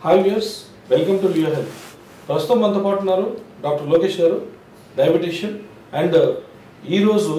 hi viewers welcome to Leo health ప్రస్తుతం మనతో పాటు ఉన్నారు డాక్టర్ లోకేష్ గారు డయాబెటీషియన్ అండ్ ఈరోజు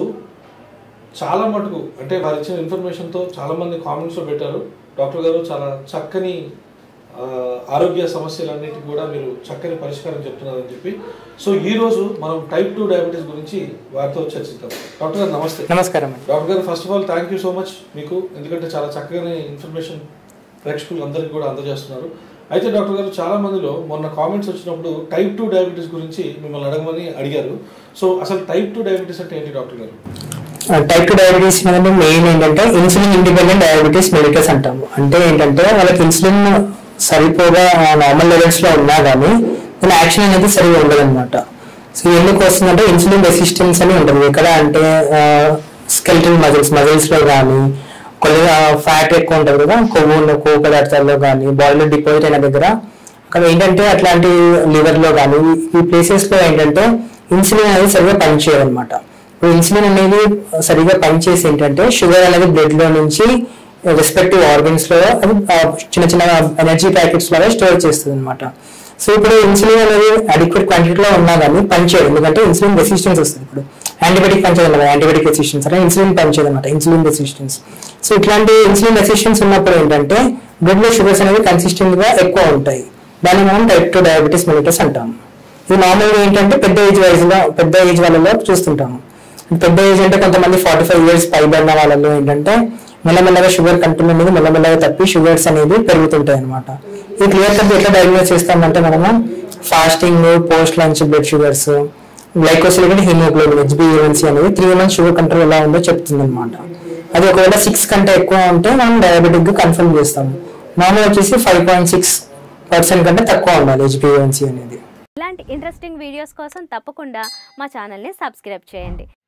చాలా మటుకు అంటే వారు ఇచ్చిన ఇన్ఫర్మేషన్తో చాలా మంది కామెంట్స్లో పెట్టారు డాక్టర్ గారు చాలా చక్కని ఆ, ఆరోగ్య సమస్యలన్నిటికీ కూడా మీరు చక్కని పరిష్కారం చెప్తున్నారని చెప్పి సో ఈ రోజు మనం టైప్ టూ డయాబెటీస్ గురించి వారితో చర్చిద్దాం డాక్టర్ గారు నమస్తే నమస్కారం అండి doctor garu first of all thank you so much మీకు ఎందుకంటే చాలా చక్కగానే ఇన్ఫర్మేషన్ ప్రేక్షకులు అందరికీ కూడా అందజేస్తున్నారు అయితే డాక్టర్ గారు చాలా మందిలో మొన్న కామెంట్స్ వచ్చినప్పుడు టైప్ టూ డయాబెటీస్ గురించి మిమ్మల్ని అడగమని అడిగారు సో అసలు టైప్ టూ డయాబెటీస్ అంటే ఏంటి doctor garu type two diabetes అనేది మెయిన్ ఏంటంటే ఇన్సులిన్ ఇండిపెండెంట్ డయాబెటీస్ మెడికల్స్ అంటాము అంటే ఏంటంటే వాళ్ళకి ఇన్సులిన్ సరిపోగా నార్మల్ లెవెల్స్ లో ఉన్నా కానీ దాని యాక్షన్ అనేది సరిగా ఉండదు అనమాట సో ఎందుకు వస్తుందంటే ఇన్సులిన్ రెసిస్టెన్స్ అని ఉంటుంది ఎక్కడ అంటే స్కెల్టల్ మజిల్స్ మజిల్స్ లో కానీ కొన్ని ఫ్యాట్ ఎక్కువ ఉంటుంది కదా కొవ్వు ఉన్న కొవ్వు పదార్థాల్లో కానీ బాడీలో డిపాజిట్ అయిన దగ్గర అక్కడ ఏంటంటే అట్లాంటి లివర్ లో కానీ ఈ ప్లేసెస్ లో ఏంటంటే ఇన్సులిన్ అనేది సరిగా పనిచేయదు అనమాట ఇప్పుడు ఇన్సులిన్ అనేది సరిగా పనిచేసి ఏంటంటే షుగర్ అనేది బ్లడ్ లో నుంచి రెస్పెక్టివ్ ఆర్గన్స్ లో అది ఆ, చిన్న చిన్న ఎనర్జీ ప్యాకెట్స్ లాగా స్టోర్ చేస్తుంది అనమాట సో ఇప్పుడు ఇన్సులిన్ అనేది అడిక్వేట్ క్వాంటిటీలో ఉన్నా కానీ పనిచేయదు ఎందుకంటే ఇన్సులిన్ రెసిస్టెన్స్ వస్తుంది ఇప్పుడు యాంటీబయాటిక్ పనిచేయదు అనమాట యాంటీబయాటిక్ రెసిస్టెన్స్ అంటే ఇన్సులిన్ పనిచేయదు అనమాట ఇన్సులిన్ రెసిస్టెన్స్ సో ఇట్లాంటి ఇన్సులిన్ రెసిస్టెన్స్ ఉన్నప్పుడు ఏంటంటే బ్లడ్ లో షుగర్స్ అనేవి కన్సిస్టెంట్ గా ఎక్కువ ఉంటాయి దాన్ని మనం టైప్ టూ డయాబెటీస్ మెలిటస్ అంటాం ఇది నార్మల్గా ఏంటంటే పెద్ద ఏజ్ వైజ్ గా పెద్ద ఏజ్ వాళ్ళలో చూస్తుంటాము పెద్ద ఏజ్ అంటే కొంతమంది ఫార్టీ ఫైవ్ ఇయర్స్ పైబడిన వాళ్ళలో ఏంటంటే మెల్లమెల్లగా షుగర్ కంట్రోల్ అనేది మెల్లమెల్లగా తప్పి షుగర్స్ అనేది పెరుగుతుంటాయి అనమాట ఈ క్లియర్ కట్ ఎట్లా డయాగ్నోస్ చేస్తామంటే మనము fasting post lunch blood sugars glycosylic haemoglobin హెచ్బిఎన్సీ అనేది త్రీ మంత్స్ షుగర్ కంట్రోల్ ఎలా ఉందో చెప్తుంది అనమాట అది ఒకవేళ సిక్స్ కంటే ఎక్కువ ఉంటే మనం డయాబెటిక్ గా కన్ఫర్మ్ చేస్తాము నార్మల్ వచ్చేసి ఫైవ్ పాయింట్ సిక్స్ పర్సెంట్ కంటే తక్కువ ఉండాలి హెచ్బిఎన్సీ అనేది ఇలాంటి ఇంట్రెస్టింగ్ వీడియోస్ కోసం తప్పకుండా మా ఛానల్ని సబ్స్క్రైబ్ చేయండి